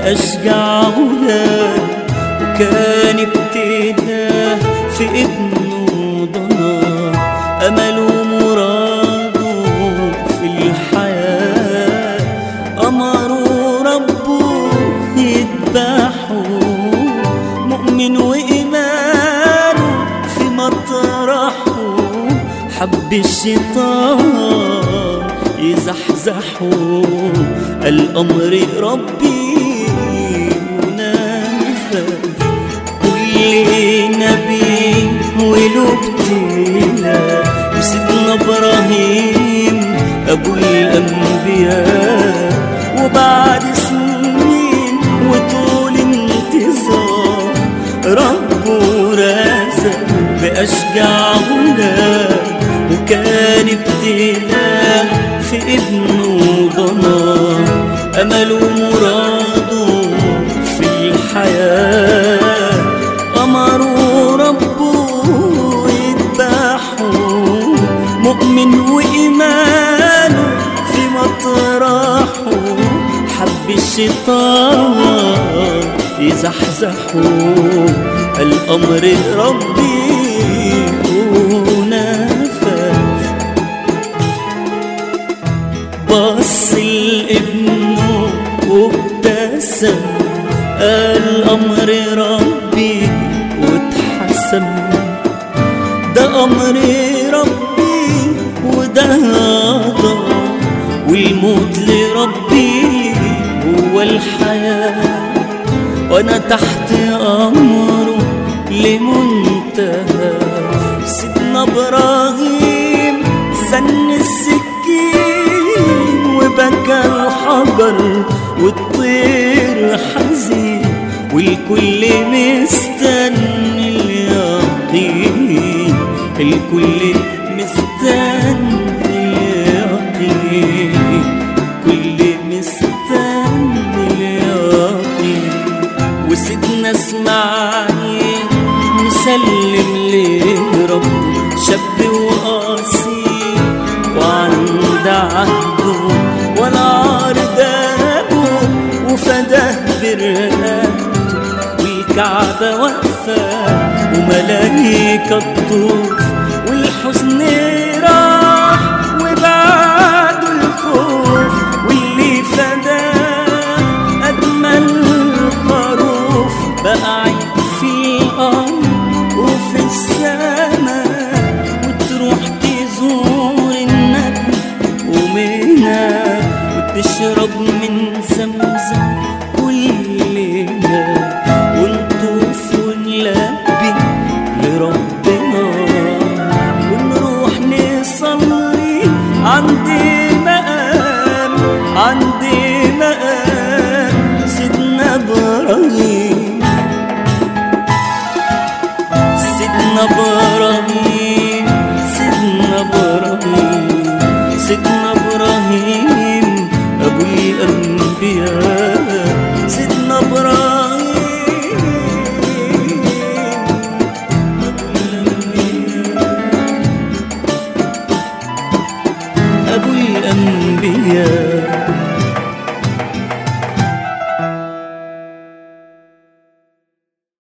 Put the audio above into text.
بأشجع غلام وكان ابتداه في ابنه ضنا أمله مراده في الحياة أمره ربه يذبحه مؤمن وإيمانه في مطرحه حب الشيطان يزحزحه الأمر ربي ونفذ كل نبي وله ابتلاء وسيدنا إبراهيم أبو الأنبياء وبعد سنين وطول انتظار ربه رزق بأشجع غلام وكان ابتلاء في ابنه ضنا أمله مراده في الحياة أمره ربه يذبحه مؤمن وإيمانه في مطرحه حب الشيطان يزحزحه الأمر ربي ونفذ بص لابنه وابتسم قال أمر ربي واتحسم ده أمر ربي وده قضى والموت لربي هو الحياة وأنا تحت أمره لمنتهى سيدنا إبراهيم سن السكين وبكى الحجر والطير حزين والكل مستني اليقين الكل مستني اليقين كل مستني اليقين وسيدنا اسماعيل مسلم لربه شاب وقاسي وعند عهده ولا عردابه وفداه برقابته والكعبة واقفة وملايكة تطوف والحزن راح وبعده الخوف واللي فداه أجمل خروف بقى عيد في الأرض وفي السماء وتروح تزور النبي ومنى وتشرب من زمزم كلنا ونطوف ونلبي لربنا ونروح نصلي عند مقام عند مقام سيدنا ابراهيم سيدنا ابراهيم سيدنا ابراهيم سيدنا ابراهيم ابو الانبياء سيدنا ابراهيم أبو الأنبياء